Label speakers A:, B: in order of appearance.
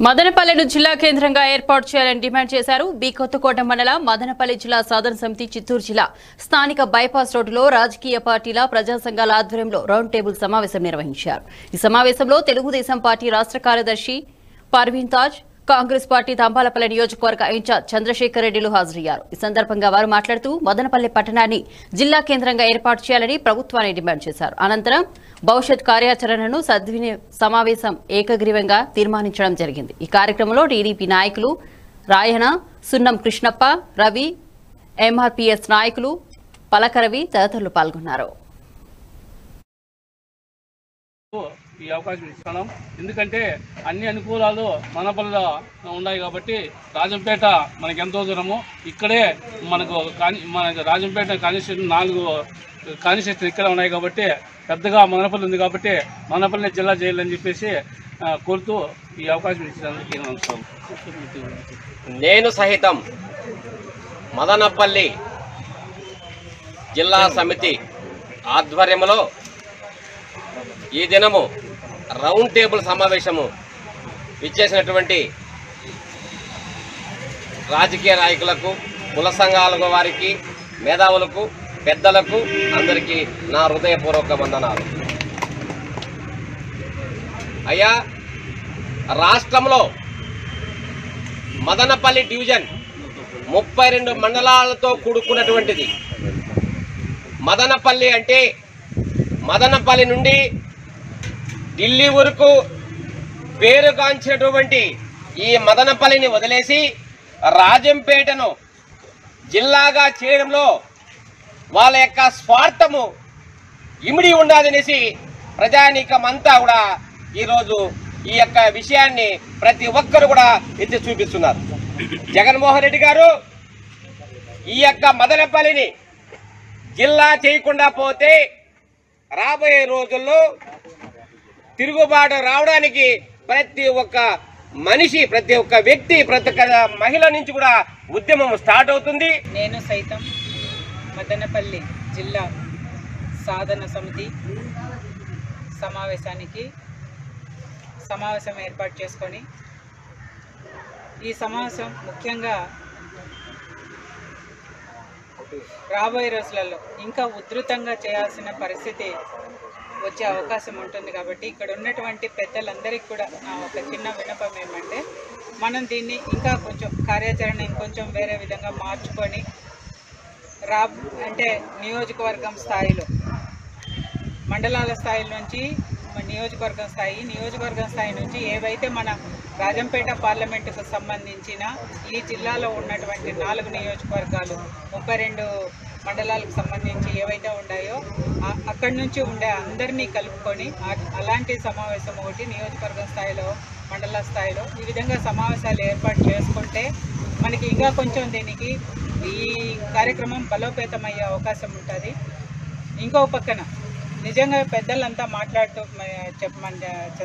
A: మదనపల్లెను జిల్లా కేంద్రంగా ఏర్పాటు చేయాలని డిమాండ్ చేశారు బి కొత్తకోట మండలం మదనపల్లి జిల్లా సాధన సమితి చిత్తూరు జిల్లా స్థానిక బైపాస్ రోడ్డులో రాజకీయ పార్టీల ప్రజా సంఘాల ఆధ్వర్యంలో రౌండ్ టేబుల్ సమావేశం నిర్వహించారు ఈ సమావేశంలో తెలుగుదేశం పార్టీ రాష్ట్ర కార్యదర్శి పర్వీన్ తాజ్ కాంగ్రెస్ పార్టీ తంబాలపల్లి నియోజకవర్గ ఇన్ఛార్జ్ చంద్రశేఖర్ రెడ్డిలు హాజరయ్యారు ఈ సందర్భంగా వారు మాట్లాడుతూ మదనపల్లి పట్టణాన్ని జిల్లా కేంద్రంగా ఏర్పాటు చేయాలని ప్రభుత్వాన్ని డిమాండ్ చేశారు అనంతరం భవిష్యత్ కార్యాచరణను సద్విని సమావేశం ఏకగ్రీవంగా తీర్మానించడం జరిగింది ఈ కార్యక్రమంలో టీడీపీ నాయకులు రాయణ సున్నం కృష్ణప్ప రవి ఎంఆర్పీఎస్ నాయకులు పలకరవి తదితరులు పాల్గొన్నారు
B: ఈ అవకాశం ఇస్తున్నాం ఎందుకంటే అన్ని అనుకూలాలు మనపల్లిలో ఉన్నాయి కాబట్టి రాజంపేట మనకి ఎంతో దూరము ఇక్కడే మనకు కాని మన రాజంపేట కాన్స్టిట్యూషన్ నాలుగు కాన్స్టిట్యూషన్ ఇక్కడ ఉన్నాయి కాబట్టి పెద్దగా మనపల్లి ఉంది కాబట్టి మనపల్లి జిల్లా చేయాలని చెప్పేసి ఆ, కోరుతూ ఈ అవకాశం ఇచ్చినందుకు నేను నమస్కారం
C: నేను సహితం మదనపల్లి జిల్లా సమితి ఆధ్వర్యంలో ఈ దినము రౌండ్ టేబుల్ సమావేశము ఇచ్చేసినటువంటి రాజకీయ నాయకులకు కుల సంఘాల వారికి మేధావులకు పెద్దలకు అందరికీ నా హృదయపూర్వక వందనాలు అయ్యా రాష్ట్రంలో మదనపల్లి డివిజన్ ముప్పై రెండు మండలాలతో కూడుకున్నటువంటిది మదనపల్లి అంటే మదనపల్లి నుండి ఢిల్లీ వరకు పేరుగాంచినటువంటి ఈ మదనపల్లిని వదిలేసి రాజంపేటను జిల్లాగా చేయడంలో వాళ్ళ యొక్క స్వార్థము ఇమిడి ఉండాలనేసి ప్రజానీకమంతా కూడా ఈరోజు ఈ యొక్క విషయాన్ని ప్రతి ఒక్కరు కూడా ఎత్తి చూపిస్తున్నారు జగన్మోహన్ రెడ్డి గారు ఈ యొక్క మదనపల్లిని జిల్లా చేయకుండా పోతే రాబోయే రోజుల్లో తిరుగుబాటు రావడానికి ప్రతి ఒక్క మనిషి ప్రతి ఒక్క వ్యక్తి ప్రతి ఒక్క మహిళ నుంచి కూడా ఉద్యమం స్టార్ట్ అవుతుంది
D: నేను సైతం మదనపల్లి జిల్లా సాధన సమితి సమావేశానికి సమావేశం ఏర్పాటు చేసుకొని ఈ సమావేశం ముఖ్యంగా రాబోయే రోజులలో ఇంకా ఉధృతంగా చేయాల్సిన పరిస్థితి వచ్చే అవకాశం ఉంటుంది కాబట్టి ఇక్కడ ఉన్నటువంటి పెద్దలందరికీ కూడా నా ఒక చిన్న విన్నపం ఏమంటే మనం దీన్ని ఇంకా కొంచెం కార్యాచరణ ఇంకొంచెం వేరే విధంగా మార్చుకొని రా అంటే నియోజకవర్గం స్థాయిలో మండలాల స్థాయి నుంచి మన నియోజకవర్గం స్థాయి నియోజకవర్గం స్థాయి నుంచి ఏవైతే మన రాజంపేట పార్లమెంటుకు సంబంధించిన ఈ జిల్లాలో ఉన్నటువంటి నాలుగు నియోజకవర్గాలు ముప్పై రెండు మండలాలకు సంబంధించి ఏవైతే ఉన్నాయో ఆ- అక్కడి నుంచి ఉండే అందరినీ కలుపుకొని ఆ- అలాంటి సమావేశం ఒకటి నియోజకవర్గం స్థాయిలో మండల స్థాయిలో ఈ విధంగా సమావేశాలు ఏర్పాటు చేసుకుంటే మనకి ఇంకా కొంచెం దీనికి ఈ కార్యక్రమం బలోపేతమయ్యే అవకాశం ఉంటుంది ఇంకో పక్కన నిజంగా పెద్దలంతా మాట్లాడుతూ మ- చెప్పమని